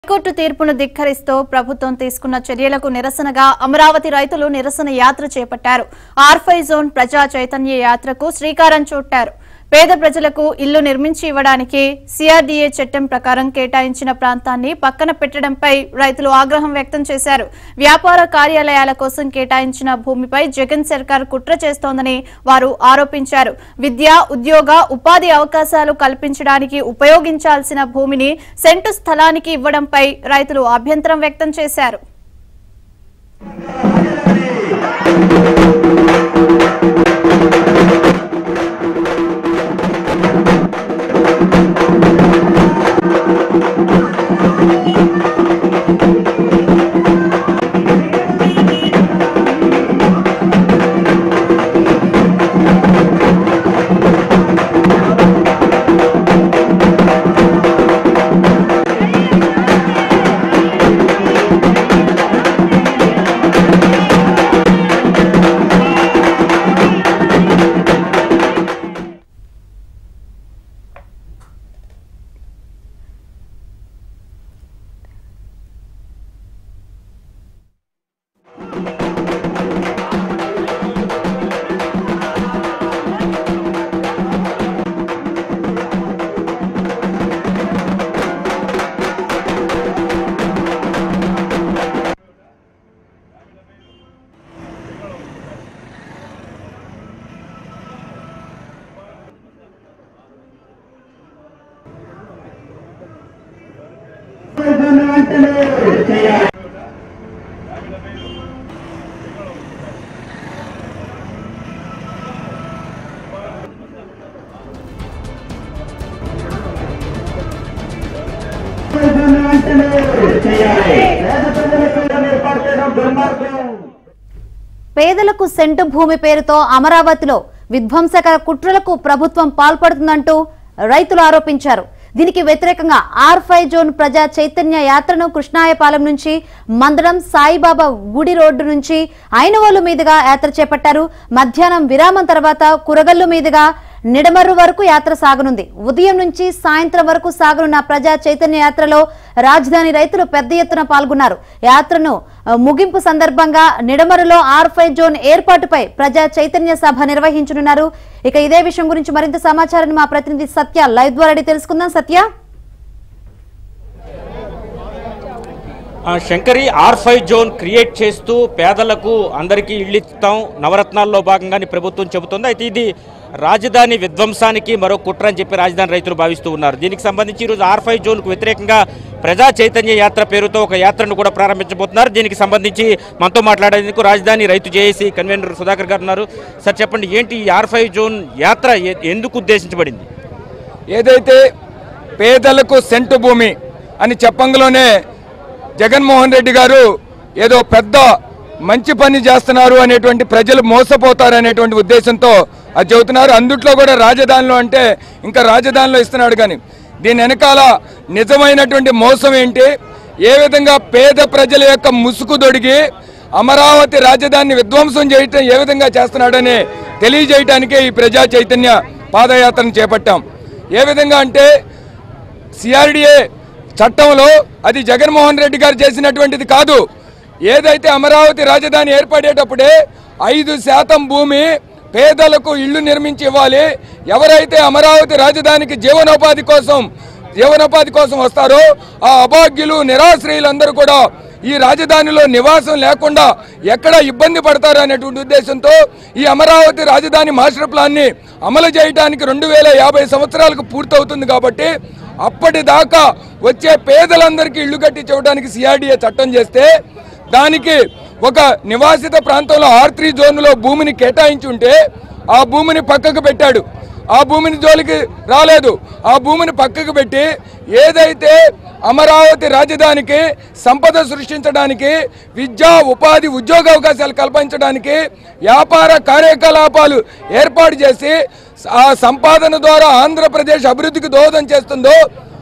High court తీర్పును ధిక్కరిస్తూ ప్రభుత్వం తీసుకున్న చర్యలకు నిరసనగా అమరావతి రైతులు నిరసన యాత్ర చేపట్టారు ఆర్ఫై జోన్ ప్రజా చైతన్య యాత్రకు శ్రీకారం చుట్టారు పేద ప్రజలకు ఇల్లు నిర్మించి ఇవ్వడానికి సిఆర్డీఏ చట్టం ప్రకారం కేటాయించిన ప్రాంతాన్ని పక్కన పెట్టడంపై రైతులు ఆగ్రహం వ్యక్తం చేశారు వ్యాపార కార్యాలయాల కోసం కేటాయించిన భూమిపై జగన్ సర్కార్ కుట్ర చేస్తోందని వారు ఆరోపించారు విద్య ఉద్యోగ ఉపాధి అవకాశాలు కల్పించడానికి ఉపయోగించాల్సిన భూమిని సెంటు స్థలానికి ఇవ్వడంపై రైతులు అభ్యంతరం వ్యక్తం చేశారు పేదలకు సెంటు భూమి పేరుతో అమరావతిలో విధ్వంసకర కుట్రలకు ప్రభుత్వం పాల్పడుతుందంటూ రైతులు ఆరోపించారు దీనికి వ్యతిరేకంగా ఆర్ ఫైవ్ జోన్ ప్రజా చైతన్య యాత్రను కృష్ణాయపాలెం నుంచి మందడం సాయిబాబా గుడి రోడ్డు నుంచి ఐనవోలు మీదుగా యాత్ర చేపట్టారు మధ్యాహ్నం విరామం తర్వాత కురగల్లు మీదుగా నిడమర్రు వరకు యాత్ర సాగనుంది ఉదయం నుంచి సాయంత్రం వరకు సాగనున్న ప్రజా చైతన్య యాత్రలో రాజధాని రైతులు పెద్ద ఎత్తున పాల్గొన్నారు యాత్రను ఆ, ముగింపు సందర్భంగా నిడమరులో ఆర్ ఫైవ్ జోన్ ఏర్పాటుపై ప్రజా చైతన్య సభ నిర్వహించనున్నారు ఇక ఇదే విషయం గురించి మరింత సమాచారాన్ని మా ప్రతినిధి సత్య లైవ్ ద్వారా అడిగి తెలుసుకుందాం సత్య ఆ, Shankari R five zone create చేస్తూ పేదలకు అందరికీ ఇళ్ళు ఇస్తాం నవరత్నాల్లో భాగంగానే ప్రభుత్వం చెబుతోంది అయితే ఇది రాజధాని విధ్వంసానికి మరో కుట్ర అని చెప్పి రాజధాని రైతులు భావిస్తూ ఉన్నారు దీనికి సంబంధించి ఈరోజు ఆర్ ఫైవ్ జోన్కు వ్యతిరేకంగా ప్రజా చైతన్య యాత్ర పేరుతో ఒక యాత్రను కూడా ప్రారంభించబోతున్నారు దీనికి సంబంధించి మనతో మాట్లాడేందుకు రాజధాని రైతు జేఏసీ కన్వీనర్ సుధాకర్ గారు ఉన్నారు సార్ చెప్పండి ఏంటి ఈ ఆర్ ఫైవ్ జోన్ యాత్ర ఎ- ఎందుకు ఉద్దేశించబడింది ఏదైతే పేదలకు సెంటు భూమి అని చెప్పంగలోనే జగన్మోహన్ రెడ్డి గారు ఏదో పెద్ద మంచి పని చేస్తున్నారు అనేటువంటి ప్రజలు మోసపోతారు అనేటువంటి ఉద్దేశంతో అది చెబుతున్నారు అందుట్లో కూడా రాజధానిలో అంటే ఇంకా రాజధానిలో ఇస్తున్నాడు కానీ దీని వెనకాల నిజమైనటువంటి మోసం ఏంటి ఏ విధంగా పేద ప్రజల యొక్క ముసుగు దొడిగి అమరావతి రాజధానిని విధ్వంసం చేయటం ఏ విధంగా చేస్తున్నాడని తెలియజేయటానికే ఈ ప్రజా చైతన్య పాదయాత్రను చేపట్టాం ఏ విధంగా అంటే సిఆర్డిఏ చట్టంలో అది జగన్మోహన్ రెడ్డి గారు చేసినటువంటిది కాదు ఏదైతే అమరావతి రాజధాని ఏర్పడేటప్పుడే ఐదు శాతం భూమి పేదలకు ఇళ్లు నిర్మించి ఇవ్వాలి ఎవరైతే అమరావతి రాజధానికి జీవనోపాధి కోసం జీవనోపాధి కోసం వస్తారో ఆ అభాగ్యులు నిరాశ్రయులందరూ కూడా ఈ రాజధానిలో నివాసం లేకుండా ఎక్కడ ఇబ్బంది పడతారు అనేటువంటి ఉద్దేశంతో ఈ అమరావతి రాజధాని మాస్టర్ ప్లాన్ని అమలు చేయడానికి రెండు వేల యాభై సంవత్సరాలకు పూర్తవుతుంది కాబట్టి అప్పటిదాకా వచ్చే పేదలందరికీ ఇల్లు కట్టి చూడడానికి సిఆర్డీఏ చట్టం చేస్తే దానికి ఒక నివాసిత ప్రాంతంలో ఆర్ త్రీ జోన్లో భూమిని కేటాయించి ఉంటే ఆ భూమిని పక్కకు పెట్టాడు ఆ భూమిని జోలికి రాలేదు ఆ భూమిని పక్కకు పెట్టి ఏదైతే అమరావతి రాజధానికి సంపద సృష్టించడానికి విద్యా ఉపాధి ఉద్యోగ అవకాశాలు కల్పించడానికి వ్యాపార కార్యకలాపాలు ఏర్పాటు చేసి ఆ సంపాదన ద్వారా ఆంధ్రప్రదేశ్ అభివృద్ధికి దోహదం చేస్తుందో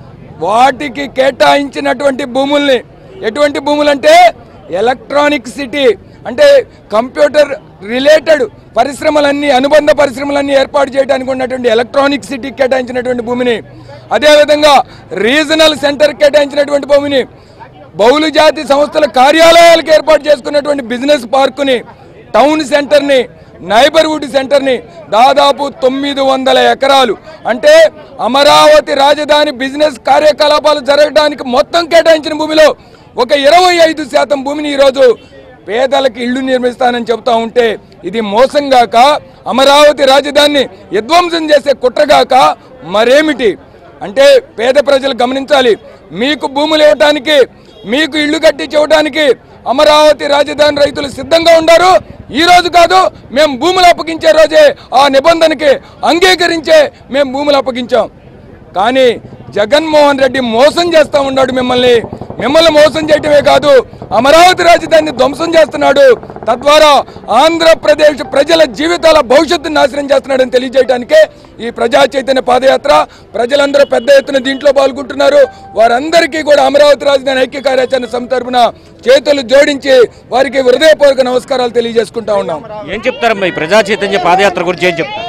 వాటికి కేటాయించినటువంటి భూముల్ని ఎటువంటి భూములు అంటే ఎలక్ట్రానిక్ సిటీ అంటే కంప్యూటర్ రిలేటెడ్ పరిశ్రమలన్నీ అనుబంధ పరిశ్రమలన్నీ ఏర్పాటు చేయడానికి ఉన్నటువంటి ఎలక్ట్రానిక్ సిటీకి కేటాయించినటువంటి భూమిని అదేవిధంగా రీజనల్ సెంటర్ కేటాయించినటువంటి భూమిని బహుళ జాతి సంస్థల కార్యాలయాలకు ఏర్పాటు చేసుకున్నటువంటి బిజినెస్ పార్కుని టౌన్ సెంటర్ని నైబర్హుడ్ సెంటర్ని దాదాపు తొమ్మిది వందల ఎకరాలు అంటే అమరావతి రాజధాని బిజినెస్ కార్యకలాపాలు జరగడానికి మొత్తం కేటాయించిన భూమిలో ఒక ఇరవై ఐదు శాతం భూమిని ఈరోజు పేదలకు ఇళ్లు నిర్మిస్తానని చెబుతా ఉంటే ఇది మోసంగాక అమరావతి రాజధానిని విధ్వంసం చేసే కుట్రగాక మరేమిటి అంటే పేద ప్రజలు గమనించాలి మీకు భూములు ఇవ్వడానికి మీకు ఇల్లు కట్టించి ఇవ్వడానికి అమరావతి రాజధాని రైతులు సిద్ధంగా ఉన్నారు ఈ రోజు కాదు మేము భూములు అప్పగించే రోజే ఆ నిబంధనకి అంగీకరించే మేము భూములు అప్పగించాం కానీ జగన్మోహన్ రెడ్డి మోసం చేస్తా ఉన్నాడు మిమ్మల్ని మిమ్మల్ని మోసం చేయటమే కాదు అమరావతి రాజధానిని ధ్వంసం చేస్తున్నాడు తద్వారా ఆంధ్రప్రదేశ్ ప్రజల జీవితాల భవిష్యత్తును నాశనం చేస్తున్నాడని తెలియజేయడానికే ఈ ప్రజా చైతన్య పాదయాత్ర ప్రజలందరూ పెద్ద ఎత్తున దీంట్లో పాల్గొంటున్నారు వారందరికీ కూడా అమరావతి రాజధాని ఐక్య కార్యాచరణ సమితి తరపున చేతులు జోడించి వారికి హృదయపూర్వక నమస్కారాలు తెలియజేసుకుంటా ఉన్నాం ఏం చెప్తారమ్మా ఈ ప్రజా చైతన్య పాదయాత్ర గురించి ఏం చెప్తారు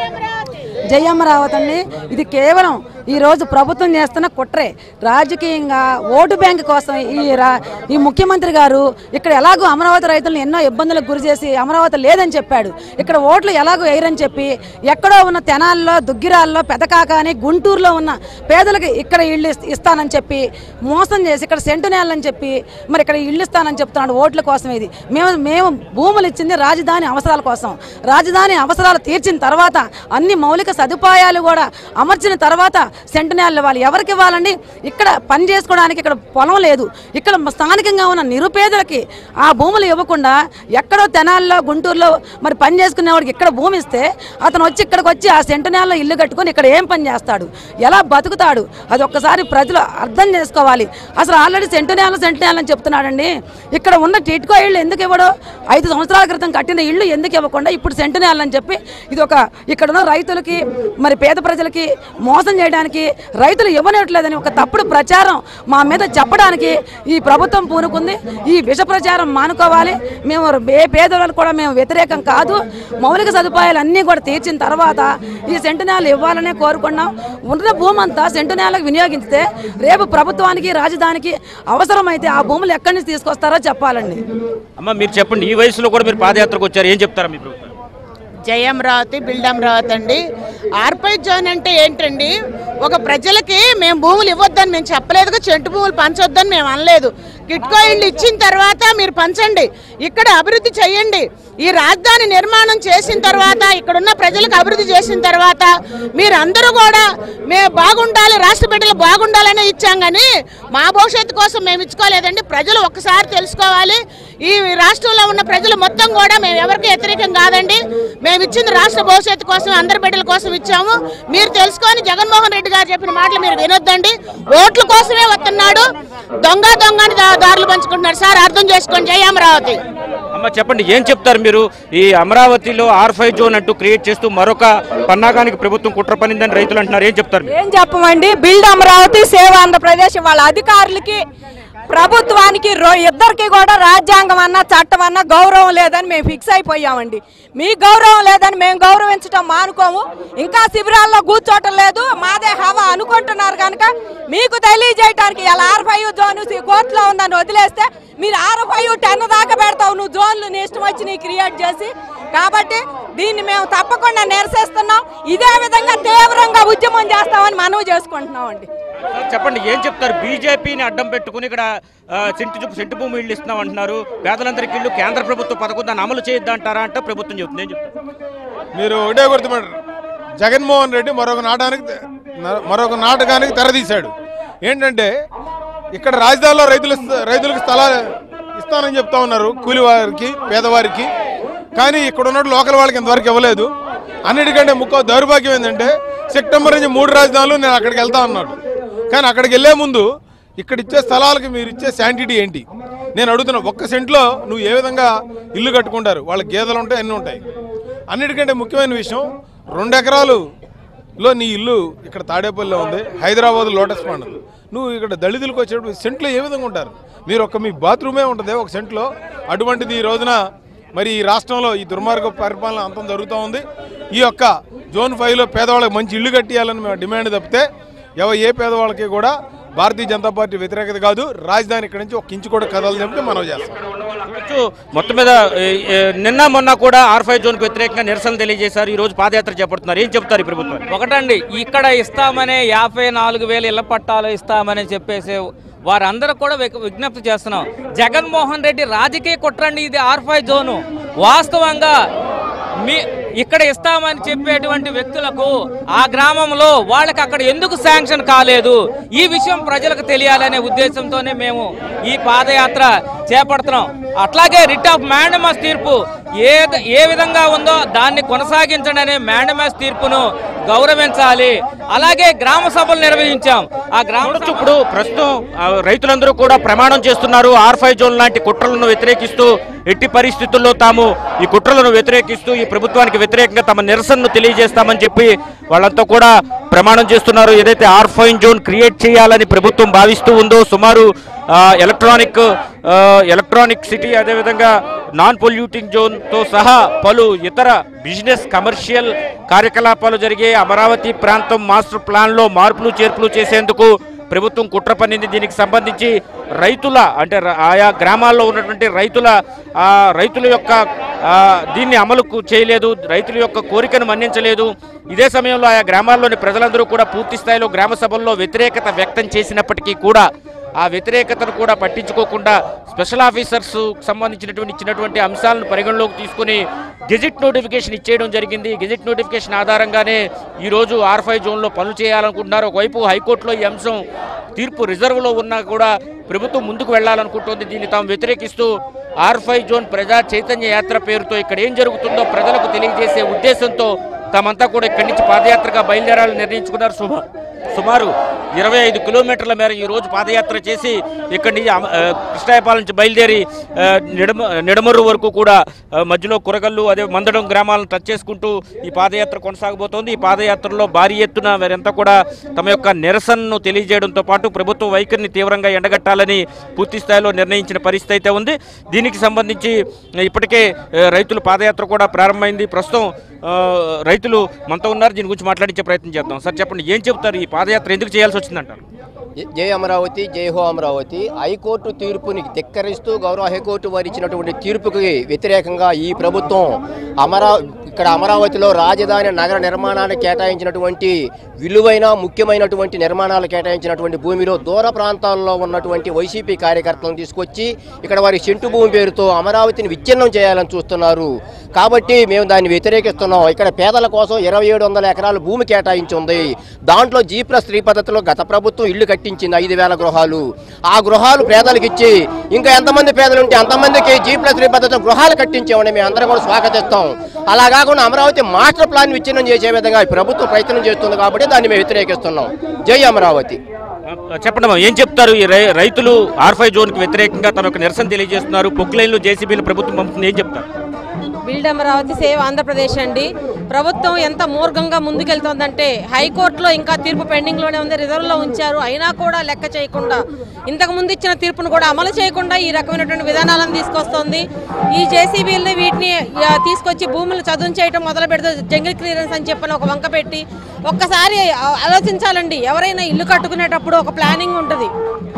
జయమ్మరావత్ అండి ఇది కేవలం ఈ రోజు ప్రభుత్వం చేస్తున్న కుట్రే రాజకీయంగా ఓటు బ్యాంక్ కోసం ఈ రా ఈ ముఖ్యమంత్రి గారు ఇక్కడ ఎలాగో అమరావతి రైతులను ఎన్నో ఇబ్బందులకు గురి చేసి అమరావతి లేదని చెప్పాడు ఇక్కడ ఓట్లు ఎలాగో వేయరని చెప్పి ఎక్కడో ఉన్న తెనాల్లో దుగ్గిరాల్లో పెదకాక అని గుంటూరులో ఉన్న పేదలకు ఇక్కడ ఇల్లు ఇస్- ఇస్తానని చెప్పి మోసం చేసి ఇక్కడ సెంటు నేలని చెప్పి మరి ఇక్కడ ఇల్లు ఇస్తానని చెప్తున్నాడు ఓట్ల కోసం ఇది మేము మేము భూములు ఇచ్చింది రాజధాని అవసరాల కోసం రాజధాని అవసరాలు తీర్చిన తర్వాత అన్ని మౌలిక సదుపాయాలు కూడా అమర్చిన తర్వాత సెంటనేళ్ళు ఇవ్వాలి ఎవరికి ఇవ్వాలండి ఇక్కడ పని చేసుకోవడానికి ఇక్కడ పొలం లేదు ఇక్కడ స్థానికంగా ఉన్న నిరుపేదలకి ఆ భూములు ఇవ్వకుండా ఎక్కడో తెనాల్లో గుంటూరులో మరి పని చేసుకునేవాడికి ఇక్కడ భూమి ఇస్తే అతను వచ్చి ఇక్కడికి వచ్చి ఆ సెంటనేల్లో ఇల్లు కట్టుకొని ఇక్కడ ఏం పని చేస్తాడు ఎలా బతుకుతాడు అది ఒక్కసారి ప్రజలు అర్థం చేసుకోవాలి అసలు ఆల్రెడీ సెంటనేల సెంటనేల అని చెప్తున్నాడండి ఇక్కడ ఉన్న టిట్కో ఇళ్ళు ఎందుకు ఇవ్వడు ఐదు సంవత్సరాల క్రితం కట్టిన ఇళ్ళు ఎందుకు ఇవ్వకుండా ఇప్పుడు సెంటనేల్ అని చెప్పి ఇది ఒక ఇక్కడ ఉన్న రైతులకి మరి పేద ప్రజలకి మోసం చేయడానికి రైతులు ఇవ్వనట్లేదని ఒక తప్పుడు ప్రచారం మా మీద చెప్పడానికి ఈ ప్రభుత్వం పూనుకుంది ఈ విష ప్రచారం మానుకోవాలి మేము ఏ పేదవాళ్ళు కూడా మేము వ్యతిరేకం కాదు మౌలిక సదుపాయాలు అన్నీ కూడా తీర్చిన తర్వాత ఈ సెంటనేలు ఇవ్వాలనే కోరుకున్నాం ఉన్న భూమి అంతా సెంటనేలకు వినియోగిస్తే రేపు ప్రభుత్వానికి రాజధానికి అవసరమైతే ఆ భూములు ఎక్కడి నుంచి తీసుకొస్తారో చెప్పాలండి అమ్మ మీరు చెప్పండి ఈ వయసులో కూడా మీరు పాదయాత్రకు వచ్చారు ఏం చెప్తారా మీ ప్రభుత్వం జయ అమరావతి బిల్డ్ అమరావతి అండి ఆర్పై జోన్ అంటే ఏంటండి ఒక ప్రజలకి మేము భూములు ఇవ్వద్దని మేము చెప్పలేదుగా చెంటు భూములు పంచొద్దని మేము అనలేదు కిట్కో ఇళ్ళు ఇచ్చిన తర్వాత మీరు పంచండి ఇక్కడ అభివృద్ధి చేయండి ఈ రాజధాని నిర్మాణం చేసిన తర్వాత ఇక్కడున్న ప్రజలకు అభివృద్ధి చేసిన తర్వాత మీరందరూ కూడా మేము బాగుండాలి రాష్ట్ర బిడ్డలు బాగుండాలనే ఇచ్చాం కానీ మా భవిష్యత్తు కోసం మేము ఇచ్చుకోలేదండి ప్రజలు ఒక్కసారి తెలుసుకోవాలి ఈ రాష్ట్రంలో ఉన్న ప్రజలు మొత్తం కూడా మేము ఎవరికి వ్యతిరేకం కాదండి మేము ఇచ్చింది రాష్ట్ర భవిష్యత్తు కోసం అందరి బిడ్డల కోసం ఇచ్చాము మీరు తెలుసుకొని జగన్మోహన్ రెడ్డి గారు చెప్పిన మాటలు మీరు వినొద్దండి ఓట్ల కోసమే వస్తున్నాడు దొంగ దొంగ అని దా- దారులు పంచుకుంటున్నాడు సార్ అర్థం చేసుకోండి జయ అమరావతి అమ్మ చెప్పండి ఏం చెప్తారు మీరు ఈ అమరావతిలో ఆర్ ఫైవ్ జోన్ అంటూ క్రియేట్ చేస్తూ మరొక పన్నాగానికి ప్రభుత్వం కుట్ర పనిందని రైతులు అంటున్నారు ఏం చెప్తారు మీరు? ఏం చెప్పమండి బిల్డ్ అమరావతి సేవ ఆంధ్రప్రదేశ్ వాళ్ళ అధికారులకి ప్రభుత్వానికి రో ఇద్దరికి కూడా రాజ్యాంగం అన్న చట్టం అన్న గౌరవం లేదని మేము ఫిక్స్ అయిపోయామండి మీ గౌరవం లేదని మేము గౌరవించడం మానుకోము ఇంకా శిబిరాల్లో కూర్చోటం లేదు మాదే హవా అనుకుంటున్నారు కనుక మీకు తెలియజేయటానికి ఇలా ఆర్ ఫైవ్ జోన్ కోర్టులో ఉందని వదిలేస్తే మీరు ఆర్ ఫైవ్ టెన్ దాకా పెడతావు నువ్వు జోన్లు నీ ఇష్టం వచ్చి నీ క్రియేట్ చేసి కాబట్టి దీన్ని మేము తప్పకుండా నిరసిస్తున్నాం ఇదే విధంగా తీవ్రంగా ఉద్యమం చేస్తామని మనవి చేసుకుంటున్నామండి సార్ చెప్పండి ఏం చెప్తారు బీజేపీని అడ్డం పెట్టుకుని ఇక్కడ ఆ, సెంటు చు- సెంటు భూమి ఇళ్ళు ఇస్తున్నాం అంటున్నారు పేదలందరికీ ఇళ్ళు కేంద్ర ప్రభుత్వ పథకం దాన్ని అమలు చేయొద్దంటారా అంటే ప్రభుత్వం చెబుతుంది ఏం చెప్తారు మీరు ఒకటే గుర్తుపడరు జగన్మోహన్ రెడ్డి మరొక నాటానికి న- మరొక నాటకానికి తెరదీశాడు ఏంటంటే ఇక్కడ రాజధానిలో రైతులు ఇస్త- రైతులకు స్థలాలు ఇస్తానని చెప్తా ఉన్నారు కూలి వారికి పేదవారికి కానీ ఇక్కడ ఉన్న లోకల్ వాళ్ళకి ఇంతవరకు ఇవ్వలేదు అన్నిటికంటే ముఖ్య దౌర్భాగ్యం ఏంటంటే సెప్టెంబర్ నుంచి మూడు రాజధానులు నేను అక్కడికి వెళ్తా అన్నాడు కానీ అక్కడికి వెళ్ళే ముందు ఇక్కడ ఇచ్చే స్థలాలకి మీరు ఇచ్చే శాంటిటీ ఏంటి నేను అడుగుతున్నా ఒక్క సెంట్లో నువ్వు ఏ విధంగా ఇల్లు కట్టుకుంటారు వాళ్ళ గేదెలు ఉంటాయి అన్నీ ఉంటాయి అన్నిటికంటే ముఖ్యమైన విషయం రెండు ఎకరాలులో నీ ఇల్లు ఇక్కడ తాడేపల్లిలో ఉంది హైదరాబాద్ లోటస్ పాండ్ నువ్వు ఇక్కడ దళితులకు వచ్చేటప్పుడు సెంట్లో ఏ విధంగా ఉంటారు మీరు ఒక మీ బాత్రూమే ఉంటుంది ఒక సెంట్లో అటువంటిది ఈ రోజున మరి ఈ రాష్ట్రంలో ఈ దుర్మార్గ పరిపాలన అంతం జరుగుతూ ఉంది ఈ యొక్క జోన్ ఫైవ్లో పేదవాళ్ళకి మంచి ఇల్లు కట్టియాలని మేము డిమాండ్ తప్పితే ఎవ ఏ పేదవాళ్ళకి కూడా భారతీయ జనతా పార్టీ వ్యతిరేకత కాదు రాజధాని ఇక్కడి నుంచి ఒక ఇంచు కూడా కదలదు చెప్పి మనం చేస్తాం చూడొచ్చు మొత్తం మీద ఏ, ఏ, నిన్న మొన్న కూడా ఆర్ ఫైవ్ జోన్కి వ్యతిరేకంగా నిరసన తెలియజేశారు ఈ రోజు పాదయాత్ర చేపడుతున్నారు ఏం చెప్తారు ఈ ప్రభుత్వం ఒకటండి ఇక్కడ ఇస్తామనే యాభై నాలుగు వేల ఇళ్ల పట్టాలు ఇస్తామని చెప్పేసి వారందరూ కూడా విజ్ఞ- విజ్ఞప్తి చేస్తున్నాం జగన్మోహన్ రెడ్డి రాజకీయ కుట్రండి ఇది ఆర్ ఫైవ్ జోను వాస్తవంగా మీ ఇక్కడ ఇస్తామని చెప్పేటువంటి వ్యక్తులకు ఆ గ్రామంలో వాళ్ళకి అక్కడ ఎందుకు శాంక్షన్ కాలేదు ఈ విషయం ప్రజలకు తెలియాలనే ఉద్దేశంతోనే మేము ఈ పాదయాత్ర చేపడుతున్నాం అట్లాగే రిట్ ఆఫ్ మ్యాండమస్ తీర్పు ఏ ఏ విధంగా ఉందో దాన్ని కొనసాగించండి అనే మ్యాండమస్ తీర్పును గౌరవించాలి అలాగే గ్రామ సభలు నిర్వహించాం ఆ గ్రామ చూడొచ్చు ఇప్పుడు ప్రస్తుతం ఆ, రైతులందరూ కూడా ప్రమాణం చేస్తున్నారు ఆర్ ఫైవ్ జోన్ లాంటి కుట్రలను వ్యతిరేకిస్తూ ఎట్టి పరిస్థితుల్లో తాము ఈ కుట్రలను వ్యతిరేకిస్తూ ఈ ప్రభుత్వానికి వ్యతిరేకంగా తమ నిరసనను తెలియజేస్తామని చెప్పి వాళ్ళంతా కూడా ప్రమాణం చేస్తున్నారు ఏదైతే ఆర్ ఫైవ్ జోన్ క్రియేట్ చేయాలని ప్రభుత్వం భావిస్తూ ఉందో సుమారు ఆ, ఎలక్ట్రానిక్ ఆ, ఎలక్ట్రానిక్ సిటీ అదేవిధంగా నాన్ పొల్యూటింగ్ జోన్తో సహా పలు ఇతర బిజినెస్ కమర్షియల్ కార్యకలాపాలు జరిగే అమరావతి ప్రాంతం మాస్టర్ ప్లాన్లో మార్పులు చేర్పులు చేసేందుకు ప్రభుత్వం కుట్ర పన్నింది దీనికి సంబంధించి రైతుల అంటే ర- ఆయా గ్రామాల్లో ఉన్నటువంటి రైతుల ఆ, రైతుల యొక్క ఆ, దీన్ని అమలుకు చేయలేదు రైతుల యొక్క కోరికను మన్నించలేదు ఇదే సమయంలో ఆయా గ్రామాల్లోని ప్రజలందరూ కూడా పూర్తి స్థాయిలో గ్రామ సభల్లో వ్యతిరేకత వ్యక్తం చేసినప్పటికీ కూడా ఆ వ్యతిరేకతను కూడా పట్టించుకోకుండా స్పెషల్ ఆఫీసర్స్ సంబంధించినటువంటి ఇచ్చినటువంటి అంశాలను పరిగణలోకి తీసుకుని గెజిట్ నోటిఫికేషన్ ఇచ్చేయడం జరిగింది గెజిట్ నోటిఫికేషన్ ఆధారంగానే ఈరోజు ఆర్ ఫైవ్ జోన్లో పనులు చేయాలనుకుంటున్నారు ఒకవైపు హైకోర్టులో ఈ అంశం తీర్పు రిజర్వ్లో ఉన్నా కూడా ప్రభుత్వం ముందుకు వెళ్లాలనుకుంటోంది దీన్ని తాము వ్యతిరేకిస్తూ ఆర్ ఫైవ్ జోన్ ప్రజా చైతన్య యాత్ర పేరుతో ఇక్కడ ఏం జరుగుతుందో ప్రజలకు తెలియజేసే ఉద్దేశంతో తామంతా కూడా ఇక్కడి నుంచి పాదయాత్రగా బయలుదేరాలని నిర్ణయించుకున్నారు శుభ సుమారు ఇరవై ఐదు కిలోమీటర్ల మేర ఈ రోజు పాదయాత్ర చేసి ఇక్కడి నుంచి అమ- ఆ, కృష్ణాయపాలెం నుంచి బయలుదేరి ఆ, నిడమ నిడమర్రు వరకు కూడా ఆ, మధ్యలో కురగల్లు అదే మందడం గ్రామాలను టచ్ చేసుకుంటూ ఈ పాదయాత్ర కొనసాగబోతోంది ఈ పాదయాత్రలో భారీ ఎత్తున వీరంతా కూడా తమ యొక్క నిరసనను తెలియజేయడంతో పాటు ప్రభుత్వ వైఖరిని తీవ్రంగా ఎండగట్టాలని పూర్తి స్థాయిలో నిర్ణయించిన పరిస్థితి అయితే ఉంది దీనికి సంబంధించి ఇప్పటికే ఆ, రైతుల పాదయాత్ర కూడా ప్రారంభమైంది ప్రస్తుతం ఆ, రైతులు మనతో ఉన్నారు దీని గురించి మాట్లాడించే ప్రయత్నం చేద్దాం సార్ చెప్పండి ఏం చెప్తారు ఈ పాదయాత్ర ఎందుకు చేయాల్సి వచ్చిందంటారు జై అమరావతి జై హో అమరావతి హైకోర్టు తీర్పుని ధిక్కరిస్తూ గౌరవ హైకోర్టు వారు ఇచ్చినటువంటి తీర్పుకి వ్యతిరేకంగా ఈ ప్రభుత్వం అమరా ఇక్కడ అమరావతిలో రాజధాని నగర నిర్మాణానికి కేటాయించినటువంటి విలువైన ముఖ్యమైనటువంటి నిర్మాణాలు కేటాయించినటువంటి భూమిలో దూర ప్రాంతాల్లో ఉన్నటువంటి వైసీపీ కార్యకర్తలను తీసుకొచ్చి ఇక్కడ వారి చెంటు భూమి పేరుతో అమరావతిని విచ్ఛిన్నం చేయాలని చూస్తున్నారు కాబట్టి మేము దాన్ని వ్యతిరేకిస్తున్నాం ఇక్కడ పేదల కోసం ఇరవై ఏడు వందల ఎకరాల భూమి కేటాయించి ఉంది దాంట్లో జీ ప్లస్ త్రీ పద్ధతిలో గత ప్రభుత్వం ఇల్లు కట్టించింది ఐదు వేల గృహాలు ఆ గృహాలు పేదలకు ఇచ్చి ఇంకా ఎంతమంది పేదలు ఉంటే అంతమందికి జీ ప్లస్ త్రీ పద్ధతిలో గృహాలు కట్టించామని మేము అందరం కూడా స్వాగతిస్తాం అలా కాకుండా అమరావతి మాస్టర్ ప్లాన్ విచ్ఛిన్నం చేసే విధంగా ఈ ప్రభుత్వం ప్రయత్నం చేస్తుంది కాబట్టి దాన్ని మేము వ్యతిరేకిస్తున్నాం జై అమరావతి ఆ, చెప్పండి అమ్మా, ఏం చెప్తారు ఈ రై- రైతులు ఆర్ ఫైవ్ జోన్కి వ్యతిరేకంగా తమ యొక్క నిరసన తెలియజేస్తున్నారు పొక్కులైన్లు జేసీబీలు ప్రభుత్వం పంపుతుంది ఏం చెప్తారు బిల్డ్ అమరావతి సేవ్ ఆంధ్రప్రదేశ్ అండి ప్రభుత్వం ఎంత మూర్ఘంగా ముందుకెళ్తోందంటే హైకోర్టులో ఇంకా తీర్పు పెండింగ్లోనే ఉంది రిజర్వ్లో ఉంచారు అయినా కూడా లెక్క చేయకుండా ఇంతకు ముందు ఇచ్చిన తీర్పును కూడా అమలు చేయకుండా ఈ రకమైనటువంటి విధానాలను తీసుకొస్తోంది ఈ జేసీబీలని వీటిని ఆ, తీసుకొచ్చి భూములు చదును చేయడం మొదలు పెడితే జంగిల్ క్లియరెన్స్ అని చెప్పని ఒక వంక పెట్టి ఒక్కసారి ఆ- ఆలోచించాలండి ఎవరైనా ఇల్లు కట్టుకునేటప్పుడు ఒక ప్లానింగ్ ఉంటుంది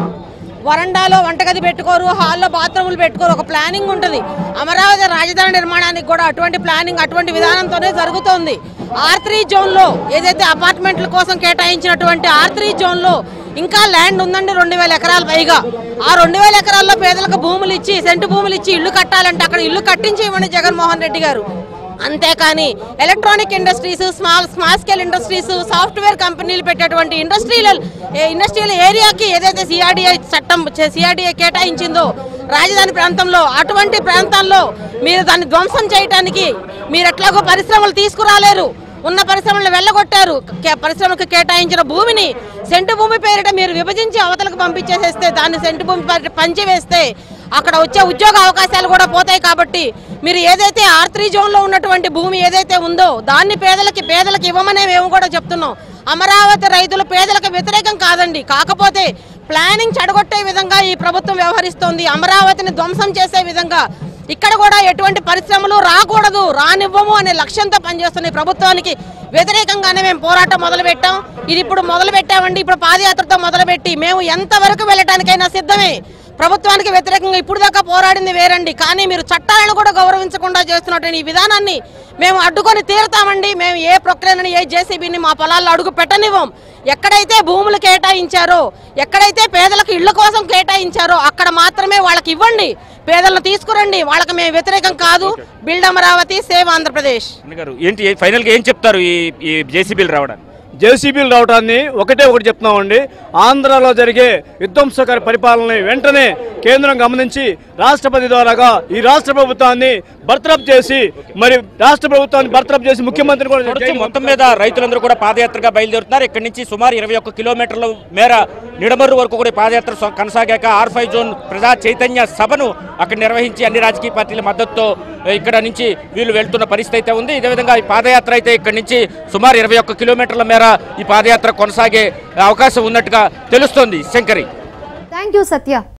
వరండాలో వంటగది పెట్టుకోరు హాల్లో బాత్రూములు పెట్టుకోరు ఒక ప్లానింగ్ ఉంటుంది అమరావతి రాజధాని నిర్మాణానికి కూడా అటువంటి ప్లానింగ్ అటువంటి విధానంతోనే జరుగుతోంది ఆర్ త్రీ జోన్లో ఏదైతే అపార్ట్మెంట్ల కోసం కేటాయించినటువంటి ఆర్ త్రీ జోన్లో ఇంకా ల్యాండ్ ఉందండి రెండు వేల ఎకరాల పైగా ఆ రెండు వేల ఎకరాల్లో పేదలకు భూములు ఇచ్చి సెంటు భూములు ఇచ్చి ఇల్లు కట్టాలంటే అక్కడ ఇల్లు కట్టించి ఇవ్వండి జగన్మోహన్ రెడ్డి గారు అంతేకాని electronic industries small small scale industries software కంపెనీలు పెట్టేటువంటి ఇండస్ట్రియల్ ఇండస్ట్రియల్ ఏరియాకి ఏదైతే సిఆర్డీఐ చట్టం సిఆర్డీఐ కేటాయించిందో రాజధాని ప్రాంతంలో అటువంటి ప్రాంతాల్లో మీరు దాన్ని ధ్వంసం చేయడానికి మీరు ఎట్లాగో పరిశ్రమలు తీసుకురాలేరు ఉన్న పరిశ్రమలను వెళ్ళగొట్టారు కే- పరిశ్రమకు కేటాయించిన భూమిని సెంటు భూమి పేరిట మీరు విభజించి అవతలకు పంపించేసేస్తే దాన్ని సెంటు భూమి పేరిట పంచివేస్తే అక్కడ వచ్చే ఉద్యోగ అవకాశాలు కూడా పోతాయి కాబట్టి మీరు ఏదైతే ఆర్ త్రీ జోన్లో ఉన్నటువంటి భూమి ఏదైతే ఉందో దాన్ని పేదలకి పేదలకు ఇవ్వమనే మేము కూడా చెప్తున్నాం అమరావతి రైతులు పేదలకు వ్యతిరేకం కాదండి కాకపోతే ప్లానింగ్ చెడగొట్టే విధంగా ఈ ప్రభుత్వం వ్యవహరిస్తోంది అమరావతిని ధ్వంసం చేసే విధంగా ఇక్కడ కూడా ఎటువంటి పరిశ్రమలు రాకూడదు రానివ్వము అనే లక్ష్యంతో పనిచేస్తున్న ఈ ప్రభుత్వానికి వ్యతిరేకంగానే మేము పోరాటం మొదలు పెట్టాం ఇది ఇప్పుడు మొదలు పెట్టామండి ఇప్పుడు పాదయాత్రతో మొదలుపెట్టి మేము ఎంతవరకు వెళ్ళటానికైనా సిద్ధమే ప్రభుత్వానికి వ్యతిరేకంగా ఇప్పుడు దాకా పోరాడింది వేరండి కానీ మీరు చట్టాలను కూడా గౌరవించకుండా చేస్తున్నటువంటి ఈ విధానాన్ని మేము అడ్డుకొని తీరుతామండి మేము ఏ ప్రక్రియని ఏ జేసీబీని మా పొలాల్లో అడుగు పెట్టనివ్వం ఎక్కడైతే భూములు కేటాయించారో ఎక్కడైతే పేదలకు ఇళ్ల కోసం కేటాయించారో అక్కడ మాత్రమే వాళ్ళకి ఇవ్వండి పేదలను తీసుకురండి వాళ్ళకి మేము వ్యతిరేకం కాదు బిల్డ్ అమరావతి సేవ్ ఆంధ్రప్రదేశ్ అన్న గారు ఏంటి ఫైనల్గా ఏం చెప్తారు ఈ ఈ జేసీబీలు రావడానికి జేసీబీలు రావడాన్ని ఒకటే ఒకటి చెప్తున్నామండి ఆంధ్రాలో జరిగే విధ్వంసకర పరిపాలనని వెంటనే కేంద్రం గమనించి రాష్ట్రపతి ద్వారాగా ఈ రాష్ట్ర ప్రభుత్వాన్ని బర్తరఫ్ చేసి మరి రాష్ట్ర ప్రభుత్వాన్ని బర్తరఫ్ చేసి ముఖ్యమంత్రి కూడా చూడొచ్చు మొత్తం మీద రైతులందరూ కూడా పాదయాత్రగా బయలుదేరుతున్నారు ఇక్కడి నుంచి సుమారు ఇరవై ఒక్క కిలోమీటర్ల మేర నిడమర్రు వరకు కూడా ఈ పాదయాత్ర సొ- కొనసాగాక ఆర్ ఫైవ్ జోన్ ప్రజా చైతన్య సభను అక్కడ నిర్వహించి అన్ని రాజకీయ పార్టీల మద్దతుతో ఇక్కడ నుంచి వీళ్ళు వెళ్తున్న పరిస్థితి అయితే ఉంది ఇదే విధంగా ఈ పాదయాత్ర అయితే ఇక్కడి నుంచి సుమారు ఇరవై ఒక్క కిలోమీటర్ల మేర ఈ పాదయాత్ర కొనసాగే అవకాశం ఉన్నట్టుగా తెలుస్తోంది శంకరి థ్యాంక్ యూ సత్య